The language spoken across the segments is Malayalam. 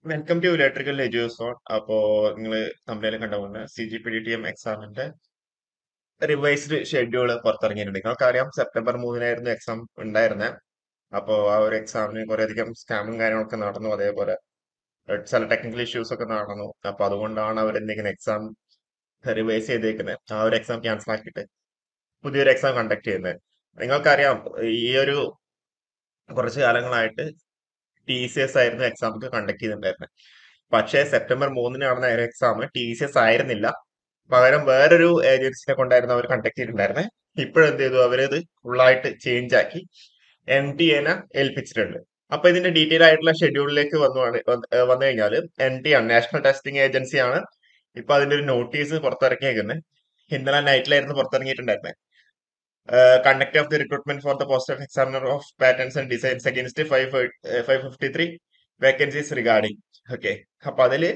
വെൽക്കം ടു ഇലക്ട്രിക്കൽ എഡ്യൂസോൺ അപ്പോ നിങ്ങൾ തമ്മിൽ കണ്ടുകൊണ്ട് C G P D T M എക്സാമിന്റെ റിവൈസ്ഡ് ഷെഡ്യൂൾ പുറത്തിറങ്ങിയിട്ടുണ്ട് നിങ്ങൾക്കറിയാം സെപ്റ്റംബർ മൂന്നിനായിരുന്നു എക്സാം ഉണ്ടായിരുന്നത് അപ്പോ ആ ഒരു എക്സാമിന് കുറേയധികം സ്കാമും കാര്യങ്ങളൊക്കെ നടന്നു അതേപോലെ ചില ടെക്നിക്കൽ ഇഷ്യൂസ് ഒക്കെ നടന്നു അപ്പൊ അതുകൊണ്ടാണ് അവർ എന്തെങ്കിലും എക്സാം റിവൈസ് ചെയ്തേക്കുന്നത് ആ ഒരു എക്സാം ക്യാൻസൽ ആക്കിയിട്ട് പുതിയൊരു എക്സാം കണ്ടക്ട് ചെയ്യുന്നത് നിങ്ങൾക്കറിയാം ഈ ഒരു കുറച്ച് കാലങ്ങളായിട്ട് ടി സി എസ് ആയിരുന്നു എക്സാം ഒക്കെ കണ്ടക്ട് ചെയ്തിട്ടുണ്ടായിരുന്നത് പക്ഷേ സെപ്റ്റംബർ മൂന്നിന് നടന്ന എക്സാം ടി സി എസ് ആയിരുന്നില്ല പകരം വേറൊരു ഏജൻസിനെ കൊണ്ടായിരുന്നു അവർ കണ്ടക്ട് ചെയ്തിട്ടുണ്ടായിരുന്നത് ഇപ്പോഴെന്ത് ചെയ്തു അവരത് ഫുള്ളായിട്ട് ചേഞ്ച് ആക്കി എൻ ടി എനെ ഏൽപ്പിച്ചിട്ടുണ്ട് അപ്പൊ ഇതിന്റെ ഡീറ്റെയിൽ ആയിട്ടുള്ള ഷെഡ്യൂളിലേക്ക് വന്നു വന്നു കഴിഞ്ഞാൽ എൻ ടി ആണ് നാഷണൽ ടെസ്റ്റിംഗ് ഏജൻസിയാണ് ഇപ്പൊ അതിന്റെ ഒരു നോട്ടീസ് പുറത്തിറക്കിയേക്കുന്നത് ഇന്നലെ നൈറ്റിലായിരുന്നു പുറത്തിറങ്ങിയിട്ടുണ്ടായിരുന്നത് conduct of the recruitment for the post of examiner of patterns and designs against five five fifty three vacancies regarding okay അപ്പൊ അതില്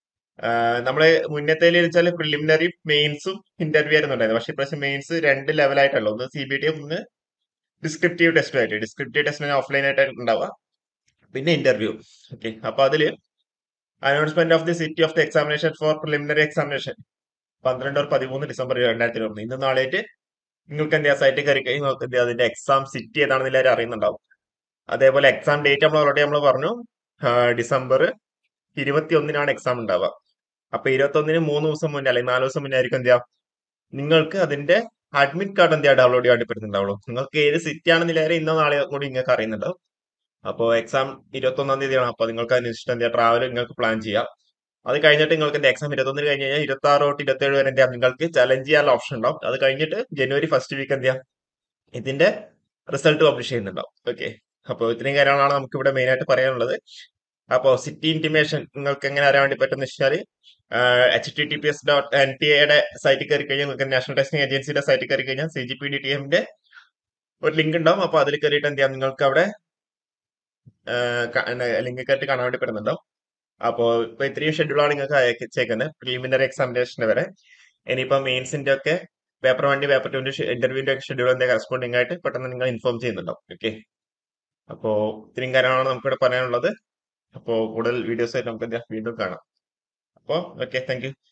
നമ്മള് മുന്നത്തേല് വെച്ചാൽ പ്രിലിമിനറി മെയിൻസും ഇന്റർവ്യൂ ആയിരുന്നു ഉണ്ടായത് പക്ഷെ ഇപ്രാവശ്യം മെയിൻസ് രണ്ട് ലെവലായിട്ടുള്ളൂ ഒന്ന് സി ബി ടി ഒന്ന് ഡിസ്ക്രിപ്റ്റീവ് ടെസ്റ്റ് ആയിട്ട് ഡിസ്ക്രിപ്റ്റീവ് ടെസ്റ്റിന് ഓഫ്ലൈൻ ആയിട്ട് ഉണ്ടാവുക പിന്നെ ഇന്റർവ്യൂ ഓക്കെ അപ്പൊ അതില് announcement of the city of the examination for preliminary examination പന്ത്രണ്ട് ഓർ പതിമൂന്ന് ഡിസംബർ രണ്ടായിരത്തി ഇരുപത്തി ഇന്ന് നാളെയായിട്ട് നിങ്ങൾക്ക് എന്താ സൈറ്റിൽ കയറി കഴിഞ്ഞാൽ നിങ്ങൾക്ക് എന്താ അതിന്റെ എക്സാം സിറ്റി ഏതാണെന്ന് എല്ലാവരും അറിയുന്നുണ്ടാവും അതേപോലെ എക്സാം ഡേറ്റ് നമ്മൾ ഓൾറെഡി നമ്മൾ പറഞ്ഞു ഡിസംബർ ഇരുപത്തി ഒന്നിനാണ് എക്സാം ഉണ്ടാവുക അപ്പൊ ഇരുപത്തി ഒന്നിന് മൂന്ന് ദിവസം മുന്നേ അല്ലെങ്കിൽ നാല് ദിവസം മുന്നേ ആയിരിക്കും എന്താ നിങ്ങൾക്ക് അതിന്റെ അഡ്മിറ്റ് കാർഡ് എന്താ ഡൗൺലോഡ് ചെയ്യാൻ പറ്റുന്നുണ്ടാവുള്ളൂ നിങ്ങൾക്ക് ഏത് സിറ്റി ആണെന്നില്ലാതെ ഇന്നോ നാളെ കൂടി നിങ്ങൾക്ക് അറിയുന്നുണ്ടാവും അപ്പോൾ എക്സാം ഇരുപത്തി ഒന്നാം തീയതിയാണ് അപ്പൊ നിങ്ങൾക്ക് അതിനനുസരിച്ച് എന്താ ട്രാവൽ നിങ്ങൾക്ക് പ്ലാൻ ചെയ്യാം അത് കഴിഞ്ഞിട്ട് നിങ്ങൾക്ക് എന്താ എക്സാം ഇരുപത്തൊന്നിന് കഴിഞ്ഞ് കഴിഞ്ഞാൽ ഇരുപത്തി ആറ് തൊട്ട് ഇരുപത്തി ഏഴ് വരെ എന്താ നിങ്ങൾക്ക് ചലഞ്ച് ചെയ്യാനുള്ള ഓപ്ഷൻ ഉണ്ടാവും അത് കഴിഞ്ഞിട്ട് ജനുവരി ഫസ്റ്റ് വീക്ക് എന്താ ഇതിന്റെ റിസൾട്ട് പബ്ലിഷ് ചെയ്യുന്നുണ്ടാവും ഓക്കെ അപ്പോൾ ഇത്രയും കാര്യങ്ങളാണ് നമുക്ക് ഇവിടെ മെയിൻ ആയിട്ട് പറയാനുള്ളത് അപ്പോൾ സിറ്റി ഇന്റിമേഷൻ നിങ്ങൾക്ക് എങ്ങനെ അറിയാൻ വേണ്ടി പറ്റുന്ന വെച്ചാൽ H T T P S dot N T എയുടെ സൈറ്റിൽ കയറി കഴിഞ്ഞാൽ നിങ്ങൾക്ക് നാഷണൽ ടെസ്റ്റിംഗ് ഏജൻസിയുടെ സൈറ്റിൽ കയറി കഴിഞ്ഞാൽ C G P D T എമ്മിന്റെ ഒരു ലിങ്ക് ഉണ്ടാവും അപ്പോൾ അതിൽ കയറിയിട്ട് എന്ത് ചെയ്യാം നിങ്ങൾക്ക് അവിടെ ലിങ്ക് കയറ്റി കാണാൻ വേണ്ടി പറ്റുന്നുണ്ടാവും അപ്പോൾ ഇപ്പൊ ഇത്രയും ഷെഡ്യൂളാണ് നിങ്ങൾക്ക് അയച്ചേക്കുന്നത് പ്രിലിമിനറി എക്സാമിനേഷന് വരെ ഇനിയിപ്പോ മെയിൻസിന്റെ ഒക്കെ പേപ്പർ വണ്ടി പേപ്പർ ടുവിന്റെ ഇന്റർവ്യൂവിന്റെ ഒക്കെ ഷെഡ്യൂൾ എന്താ കറസ്പോണ്ടിങ് ആയിട്ട് പെട്ടെന്ന് നിങ്ങൾ ഇൻഫോം ചെയ്യുന്നുണ്ടാവും ഓക്കെ അപ്പോൾ ഇത്രയും കാര്യങ്ങളാണ് നമുക്കിവിടെ പറയാനുള്ളത് അപ്പോൾ കൂടുതൽ വീഡിയോസ് ആയിട്ട് നമുക്ക് വീണ്ടും കാണാം അപ്പോൾ ഓക്കെ താങ്ക് യു